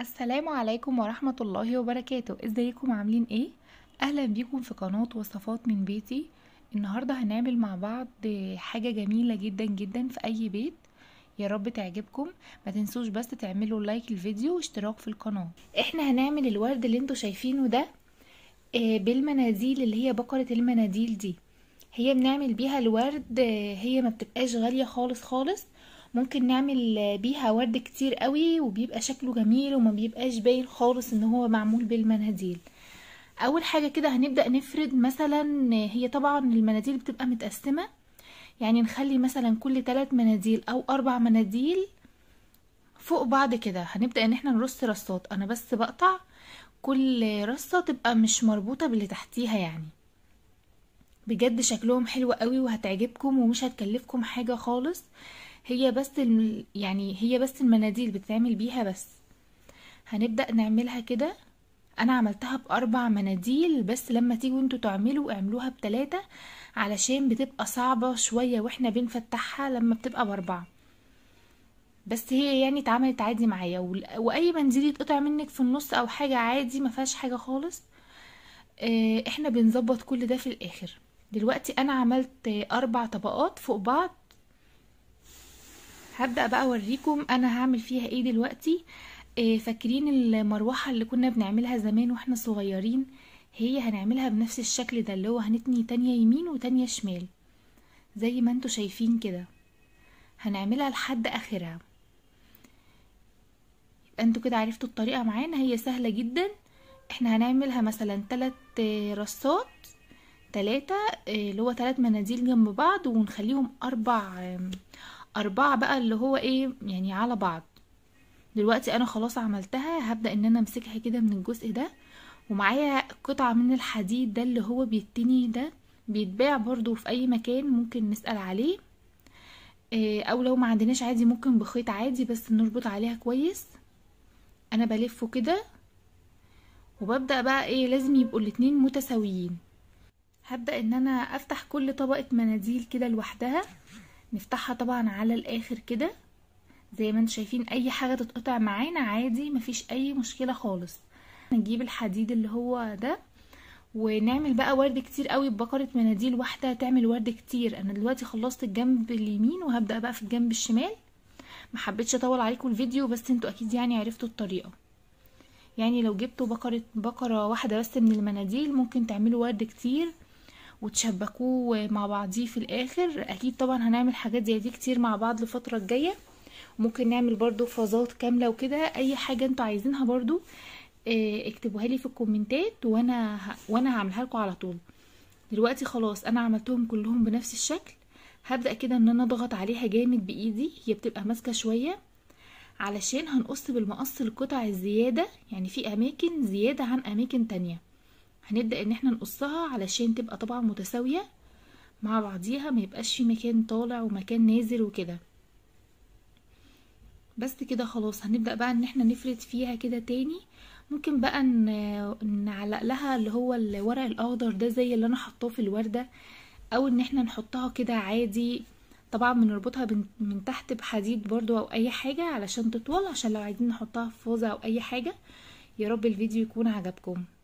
السلام عليكم ورحمة الله وبركاته ازيكم عاملين ايه اهلا بيكم في قناة وصفات من بيتي النهاردة هنعمل مع بعض حاجة جميلة جدا جدا في اي بيت يا رب تعجبكم ما تنسوش بس تعملوا لايك الفيديو واشتراك في القناة احنا هنعمل الورد اللي انتوا شايفينه ده آه، بالمناديل اللي هي بقرة المناديل دي هي بنعمل بيها الورد آه، هي ما بتبقاش غالية خالص خالص ممكن نعمل بيها ورد كتير قوي وبيبقى شكله جميل وما بيبقاش باين خالص ان هو معمول بالمناديل اول حاجة كده هنبدأ نفرد مثلا هي طبعا المناديل بتبقى متقسمة يعني نخلي مثلا كل ثلاث مناديل او اربع مناديل فوق بعض كده هنبدأ ان احنا نرص رصات انا بس بقطع كل رصة تبقى مش مربوطة باللي تحتيها يعني بجد شكلهم حلو قوي وهتعجبكم ومش هتكلفكم حاجة خالص هي بس الم... يعني هي بس المناديل بتتعمل بيها بس هنبدأ نعملها كده انا عملتها باربع مناديل بس لما تيجوا انتوا تعملوا اعملوها بتلاتة علشان بتبقى صعبة شوية واحنا بنفتحها لما بتبقى باربعة بس هي يعني اتعملت عادي معايا و... واي منديل يتقطع منك في النص او حاجة عادي ما فيهاش حاجة خالص اه احنا بنظبط كل ده في الاخر دلوقتي انا عملت اربع طبقات فوق بعض هبدأ بقى اوريكم انا هعمل فيها ايه دلوقتي إيه فاكرين المروحة اللي كنا بنعملها زمان واحنا صغيرين هي هنعملها بنفس الشكل ده اللي هو هنتني تانية يمين وتانية شمال زي ما انتوا شايفين كده هنعملها لحد اخرها يبقى انتوا كده عرفتوا الطريقة معانا هي سهلة جدا احنا هنعملها مثلا تلات رصات تلاتة اللي هو تلات مناديل جنب بعض ونخليهم اربع أربعة بقى اللي هو ايه يعني على بعض دلوقتي انا خلاص عملتها هبدأ ان انا امسكها كده من الجزء ده ومعايا قطعة من الحديد ده اللي هو بيتني ده بيتباع برضو في اي مكان ممكن نسأل عليه إيه او لو ما عندناش عادي ممكن بخيط عادي بس نربط عليها كويس انا بلفه كده وببدأ بقى ايه لازم يبقوا الاتنين متساويين هبدأ ان انا افتح كل طبقة مناديل كده لوحدها نفتحها طبعا على الاخر كده زي ما انتم شايفين اي حاجه تتقطع معانا عادي مفيش اي مشكله خالص نجيب الحديد اللي هو ده ونعمل بقى ورد كتير قوي ببقره مناديل واحده تعمل ورد كتير انا دلوقتي خلصت الجنب اليمين وهبدا بقى في الجنب الشمال ما حبيتش اطول عليكم الفيديو بس انتوا اكيد يعني عرفتوا الطريقه يعني لو جبتوا بقره بقره واحده بس من المناديل ممكن تعملوا ورد كتير وتشبكوه مع بعضيه في الاخر اكيد طبعا هنعمل حاجات زي دي كتير مع بعض الفتره الجايه ممكن نعمل برضو فازات كامله وكده اي حاجه انتوا عايزينها برضو اه اكتبوها لي في الكومنتات وانا ه... وانا هعملها لكم على طول دلوقتي خلاص انا عملتهم كلهم بنفس الشكل هبدا كده ان انا اضغط عليها جامد بايدي هي بتبقى ماسكه شويه علشان هنقص بالمقص القطع الزياده يعني في اماكن زياده عن اماكن تانية هنبدأ ان احنا نقصها علشان تبقى طبعا متساوية مع بعضيها ما يبقاش في مكان طالع ومكان نازل وكده بس كده خلاص هنبدأ بقى ان احنا نفرد فيها كده تاني ممكن بقى نعلق لها اللي هو الورق الاخضر ده زي اللي انا حطاه في الوردة او ان احنا نحطها كده عادي طبعا بنربطها من تحت بحديد برضو او اي حاجة علشان تطول عشان لو عايزين نحطها في فوزة او اي حاجة يا رب الفيديو يكون عجبكم